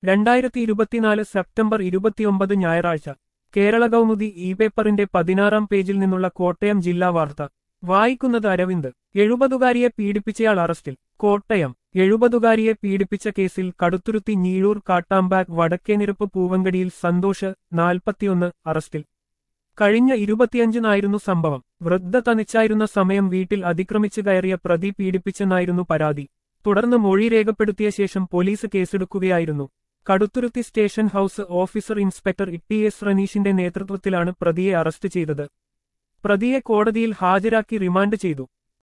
രണ്ടായിരത്തി ഇരുപത്തിനാല് സെപ്റ്റംബർ ഇരുപത്തിയൊമ്പത് ഞായറാഴ്ച കേരള കൗമുദി ഇ പേപ്പറിന്റെ പതിനാറാം പേജിൽ നിന്നുള്ള കോട്ടയം ജില്ലാ വാർത്ത വായിക്കുന്നത് അരവിന്ദ് എഴുപതുകാരിയെ പീഡിപ്പിച്ചയാൾ അറസ്റ്റിൽ കോട്ടയം എഴുപതുകാരിയെ പീഡിപ്പിച്ച കേസിൽ കടുത്തുരുത്തി ഞീഴൂർ കാട്ടാമ്പാക് വടക്കേനിരപ്പ് പൂവങ്കടിയിൽ സന്തോഷ് നാൽപ്പത്തിയൊന്ന് അറസ്റ്റിൽ കഴിഞ്ഞ ഇരുപത്തിയഞ്ചിനായിരുന്നു സംഭവം വൃദ്ധ തനിച്ചായിരുന്ന സമയം വീട്ടിൽ അതിക്രമിച്ചു കയറിയ പ്രതി പീഡിപ്പിച്ചെന്നായിരുന്നു പരാതി തുടർന്ന് മൊഴി രേഖപ്പെടുത്തിയ ശേഷം പോലീസ് കേസെടുക്കുകയായിരുന്നു Kaduthuruthy station house officer inspector E S റനീഷിന്റെ നേതൃത്വത്തിലാണ് പ്രതിയെ അറസ്റ്റ് ചെയ്തത് പ്രതിയെ കോടതിയിൽ ഹാജരാക്കി റിമാൻഡ് ചെയ്തു